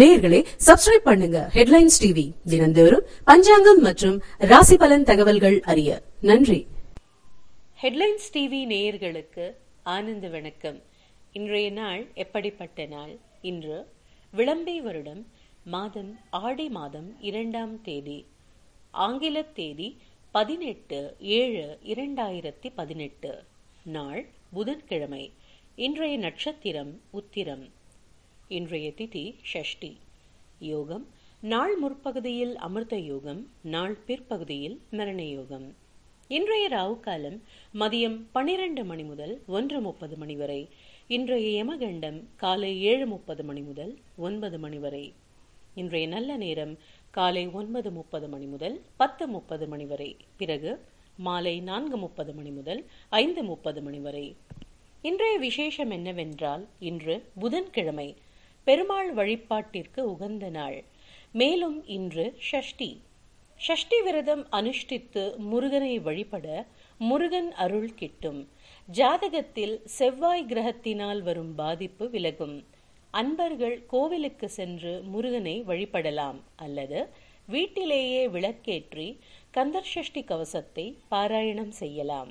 நேயர்களே சப்ஸ்கிரைப் பண்ணுங்க headlines TV தினந்தோறும் பஞ்சாங்கம் மற்றும் ராசி பலன் தகவல்கள் அறிய நன்றி ஹெட்லைன்ஸ் டிவி நேயர்களுக்கு ஆனந்த வணக்கம் இன்றைய நாள் எப்படிப்பட்ட நாள் இன்று விளம்பை வருடம் மாதம் ஆடி மாதம் இரண்டாம் தேதி ஆங்கில தேதி பதினெட்டு ஏழு இரண்டாயிரத்தி பதினெட்டு நாள் புதன்கிழமை இன்றைய நட்சத்திரம் உத்திரம் இன்றைய திதி ஷஷ்டி யோகம் நாள் முற்பகுதியில் அமிர்த யோகம் நாள் பிற்பகுதியில் மரண யோகம் இன்றைய ராவு காலம் மதியம் பனிரெண்டு மணி முதல் ஒன்று முப்பது மணி வரை இன்றைய யமகண்டம் காலை ஏழு முப்பது மணி முதல் ஒன்பது மணி வரை இன்றைய நல்ல நேரம் காலை ஒன்பது முப்பது மணி முதல் பத்து முப்பது மணி வரை பிறகு மாலை நான்கு முப்பது மணி முதல் ஐந்து முப்பது மணி வரை இன்றைய விசேஷம் என்னவென்றால் இன்று புதன்கிழமை பெருமாள் வழிபாட்டிற்கு உகந்த நாள் மேலும் இன்று ஷஷ்டி ஷஷ்டி விரதம் அனுஷ்டித்து முருகனை வழிபட முருகன் அருள் கிட்டும் ஜாதகத்தில் செவ்வாய் கிரகத்தினால் வரும் பாதிப்பு விலகும் அன்பர்கள் கோவிலுக்கு சென்று முருகனை வழிபடலாம் அல்லது வீட்டிலேயே விளக்கேற்றி கந்தர் சஷ்டி கவசத்தை பாராயணம் செய்யலாம்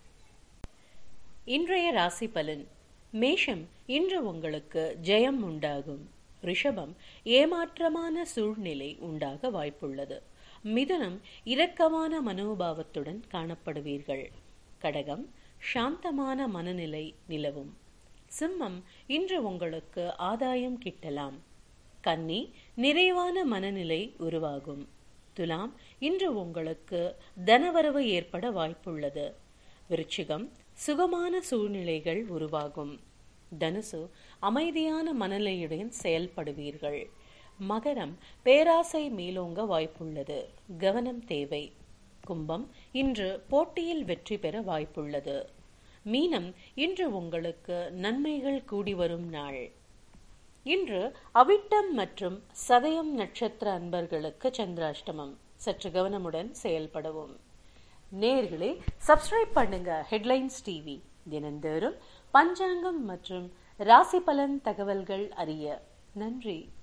இன்றைய ராசி பலன் மேஷம் இன்று உங்களுக்கு ஜெயம் உண்டாகும் ரிஷபம் ஏமாற்றமான சூழ்நிலை உண்டாக வாய்ப்புள்ளது மிதுனம் இரக்கமான மனோபாவத்துடன் காணப்படுவீர்கள் கடகம் சாந்தமான மனநிலை நிலவும் சிம்மம் இன்று உங்களுக்கு ஆதாயம் கிட்டலாம் கன்னி நிறைவான மனநிலை உருவாகும் துலாம் இன்று உங்களுக்கு தனவரவு ஏற்பட வாய்ப்புள்ளது விருச்சிகம் சுகமான சூழ்நிலைகள் உருவாகும் தனுசு அமைதியான மனநிலையுடன் செயல்படுவீர்கள் மகரம் பேராசை மேலோங்க வாய்ப்புள்ளது கவனம் தேவை கும்பம் இன்று போட்டியில் வெற்றி பெற வாய்ப்புள்ளது மீனம் இன்று உங்களுக்கு நன்மைகள் கூடி வரும் நாள் இன்று அவிட்டம் மற்றும் சதயம் நட்சத்திர அன்பர்களுக்கு சந்திராஷ்டமம் சற்று கவனமுடன் செயல்படவும் நேர்களே சப்ஸ்கிரைப் பண்ணுங்க ஹெட்லைன்ஸ் டிவி தினந்தோறும் பஞ்சாங்கம் மற்றும் ராசி பலன் தகவல்கள் அறிய நன்றி